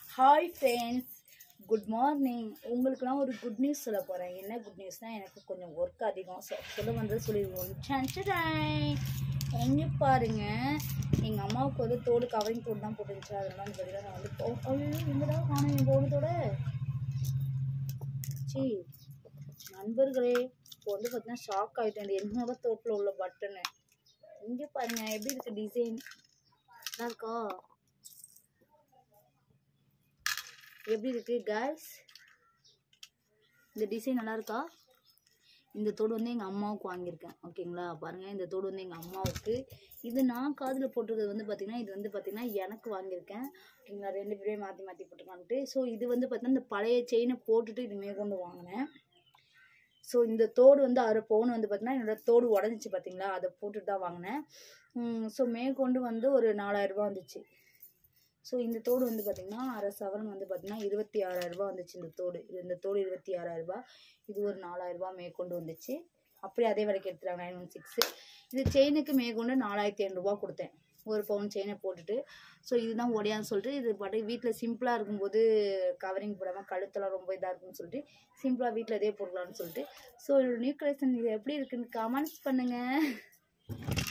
hi friends good morning உங்களுக்குலாம் ஒரு good news சொல்ல போகிறேன் என்ன குட் நியூஸ்னால் எனக்கு கொஞ்சம் ஒர்க் அதிகம் ஸோ சொல்ல வந்தது சொல்லிடுவோம் எங்கே பாருங்க எங்கள் அம்மாவுக்கு வந்து தோடு கவரிங் தோடு தான் போட்டுருந்துச்சு அதெல்லாம் வந்து பார்த்தீங்கன்னா நான் வந்து போ- ஐயோ எங்கடா காணும் என் தோடு சி நண்பர்களே இப்போ வந்து பார்த்தீங்கன்னா ஷாக் ஆகிட்டேன் இது என்னோட தோட்டில் உள்ள பட்டனு இங்கே பாருங்க எப்படி இருக்கு டிசைன் நல்லா இருக்கா எப்படி இருக்கு கேர்ள்ஸ் இந்த டிசைன் நல்லா இருக்கா இந்த தோடு வந்து எங்கள் அம்மாவுக்கு வாங்கியிருக்கேன் ஓகேங்களா பாருங்கள் இந்த தோடு வந்து எங்கள் அம்மாவுக்கு இது நான் காதில் போட்டிருக்கிறது வந்து பார்த்திங்கன்னா இது வந்து பார்த்திங்கன்னா எனக்கு வாங்கியிருக்கேன் ஓகேங்களா ரெண்டு பேரையும் மாற்றி மாற்றி போட்டுருக்கான்ட்டு ஸோ இது வந்து பார்த்திங்கன்னா இந்த பழைய செயினை போட்டுட்டு இது மேற்கொண்டு வாங்கினேன் ஸோ இந்த தோடு வந்து அரை பவுன் வந்து பார்த்தீங்கன்னா என்னோட தோடு உடஞ்சிச்சு பார்த்தீங்களா அதை போட்டுட்டு தான் வாங்கினேன் ஸோ மேற்கொண்டு வந்து ஒரு நாலாயிரரூபா வந்துச்சு ஸோ இந்த தோடு வந்து பார்த்திங்கன்னா அரை சவரன் வந்து பார்த்திங்கன்னா இருபத்தி ஆறாயிரரூபா வந்துச்சு இந்த தோடு இது இந்த தோடு இருபத்தி ஆறாயிரரூபா இது ஒரு நாலாயிரரூபா மேற்கொண்டு வந்துச்சு அப்படியே அதே விலைக்கு எடுத்துட்டாங்க நைன் ஒன் சிக்ஸு இது செயினுக்கு மேற்கொண்டு நாலாயிரத்தி ஐநூறுரூவா கொடுத்தேன் ஒரு பவுன் செயினை போட்டுட்டு ஸோ இதுதான் உடையான்னு சொல்லிட்டு இது பாட்டு வீட்டில் சிம்பிளாக இருக்கும்போது கவரிங் போடாமல் கழுத்தெல்லாம் ரொம்ப இதாக இருக்குன்னு சொல்லிட்டு சிம்பிளாக வீட்டில் இதே போடலாம்னு சொல்லிட்டு ஸோ நியூ கலெக்ஷன் இது எப்படி இருக்குன்னு கமெண்ட்ஸ் பண்ணுங்கள்